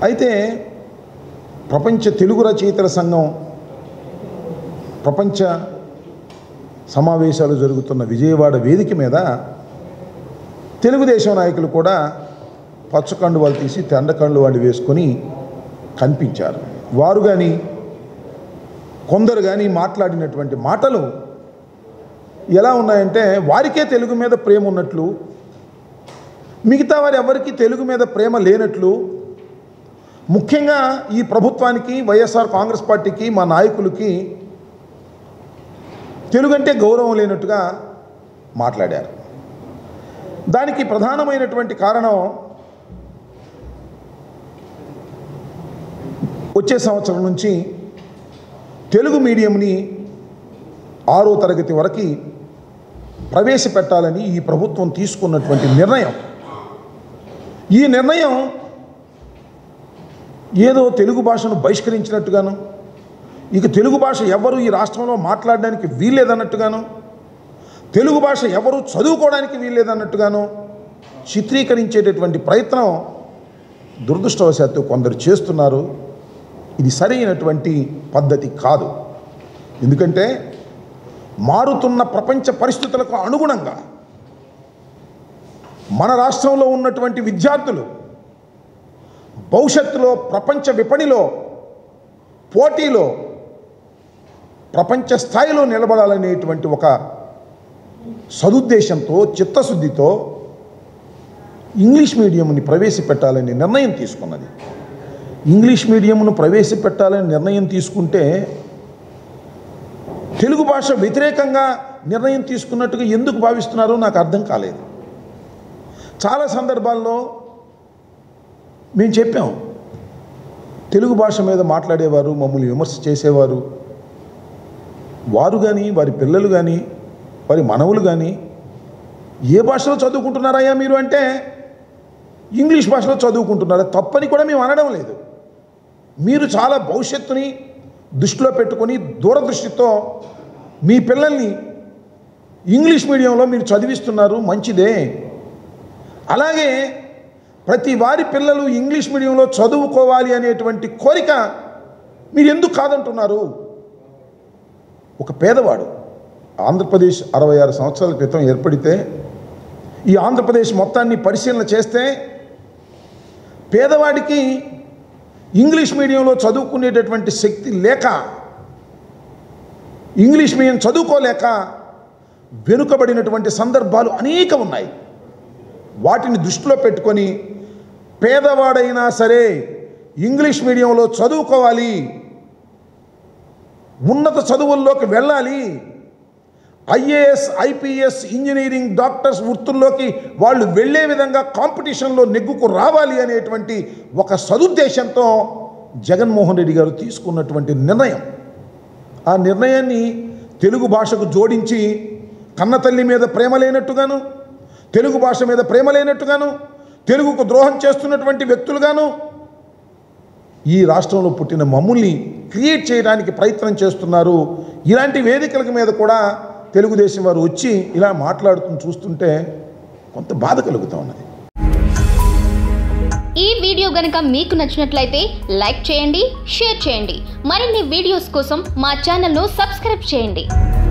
అయితే ప్రపంచ తెలుగు రచయితల సంఘం ప్రపంచ సమావేశాలు జరుగుతున్న విజయవాడ వేదిక మీద తెలుగుదేశం నాయకులు కూడా పచ్చకండు వాళ్ళు తీసి తెండకండు వాళ్ళు వేసుకొని కనిపించారు వారు కానీ కొందరు కానీ మాట్లాడినటువంటి మాటలు ఎలా ఉన్నాయంటే వారికే తెలుగు మీద ప్రేమ ఉన్నట్లు మిగతా వారు ఎవరికి తెలుగు మీద ప్రేమ లేనట్లు ముఖ్యంగా ఈ ప్రభుత్వానికి వైఎస్ఆర్ కాంగ్రెస్ పార్టీకి మా నాయకులకి తెలుగు అంటే గౌరవం లేనట్టుగా మాట్లాడారు దానికి ప్రధానమైనటువంటి కారణం వచ్చే సంవత్సరం నుంచి తెలుగు మీడియంని ఆరో తరగతి వరకు ప్రవేశపెట్టాలని ఈ ప్రభుత్వం తీసుకున్నటువంటి నిర్ణయం ఈ నిర్ణయం ఏదో తెలుగు భాషను బహిష్కరించినట్టుగాను ఇక తెలుగు భాష ఎవరు ఈ రాష్ట్రంలో మాట్లాడడానికి వీల్లేదన్నట్టుగాను తెలుగు భాష ఎవరు చదువుకోవడానికి వీల్లేదన్నట్టుగాను చిత్రీకరించేటటువంటి ప్రయత్నం దురదృష్టవశాత్తు కొందరు చేస్తున్నారు ఇది సరైనటువంటి పద్ధతి కాదు ఎందుకంటే మారుతున్న ప్రపంచ పరిస్థితులకు అనుగుణంగా మన రాష్ట్రంలో ఉన్నటువంటి విద్యార్థులు భవిష్యత్తులో ప్రపంచ విపణిలో పోటీలో ప్రపంచ స్థాయిలో నిలబడాలనేటువంటి ఒక సదుద్దేశంతో చిత్తశుద్ధితో ఇంగ్లీష్ మీడియంని ప్రవేశపెట్టాలని నిర్ణయం తీసుకున్నది ఇంగ్లీష్ మీడియంను ప్రవేశపెట్టాలని నిర్ణయం తీసుకుంటే తెలుగు భాష వ్యతిరేకంగా నిర్ణయం తీసుకున్నట్టుగా ఎందుకు భావిస్తున్నారో నాకు అర్థం కాలేదు చాలా సందర్భాల్లో మేము చెప్పాం తెలుగు భాష మీద మాట్లాడేవారు మమ్మల్ని విమర్శ చేసేవారు వారు కానీ వారి పిల్లలు కానీ వారి మనవులు కానీ ఏ భాషలో చదువుకుంటున్నారయ్యా మీరు అంటే ఇంగ్లీష్ భాషలో చదువుకుంటున్నారా తప్పని కూడా మేము అనడం లేదు మీరు చాలా భవిష్యత్తుని దృష్టిలో పెట్టుకొని దూరదృష్టితో మీ పిల్లల్ని ఇంగ్లీష్ మీడియంలో మీరు చదివిస్తున్నారు మంచిదే అలాగే ప్రతి వారి పిల్లలు ఇంగ్లీష్ మీడియంలో చదువుకోవాలి అనేటువంటి కోరిక మీరు ఎందుకు కాదంటున్నారు ఒక పేదవాడు ఆంధ్రప్రదేశ్ అరవై ఆరు సంవత్సరాల క్రితం ఏర్పడితే ఈ ఆంధ్రప్రదేశ్ మొత్తాన్ని పరిశీలన చేస్తే పేదవాడికి ఇంగ్లీష్ మీడియంలో చదువుకునేటటువంటి శక్తి లేక ఇంగ్లీష్ మీడియం చదువుకోలేక వెనుకబడినటువంటి సందర్భాలు అనేక ఉన్నాయి వాటిని దృష్టిలో పెట్టుకొని పేదవాడైనా సరే ఇంగ్లీష్ మీడియంలో చదువుకోవాలి ఉన్నత చదువుల్లోకి వెళ్ళాలి ఐఏఎస్ ఐపీఎస్ ఇంజనీరింగ్ డాక్టర్స్ వృత్తుల్లోకి వాళ్ళు వెళ్ళే విధంగా కాంపిటీషన్లో నెగ్గుకు రావాలి అనేటువంటి ఒక సదుద్దేశంతో జగన్మోహన్ రెడ్డి గారు తీసుకున్నటువంటి నిర్ణయం ఆ నిర్ణయాన్ని తెలుగు భాషకు జోడించి కన్నతల్లి మీద ప్రేమ లేనట్టుగాను తెలుగు భాష మీద ప్రేమ లేనట్టుగాను తెలుగుకు ద్రోహం చేస్తున్నటువంటి వ్యక్తులుగాను ఈ రాష్ట్రంలో పుట్టిన మమ్ముల్ని క్రియేట్ చేయడానికి ప్రయత్నం చేస్తున్నారు ఇలాంటి వేదికల మీద కూడా తెలుగుదేశం వారు వచ్చి ఇలా మాట్లాడుతూ చూస్తుంటే కొంత బాధ కలుగుతూ ఉన్నది ఈ వీడియో గనుక మీకు నచ్చినట్లయితే లైక్ చేయండి షేర్ చేయండి మరిన్ని వీడియోస్ కోసం మా ఛానల్ను సబ్స్క్రైబ్ చేయండి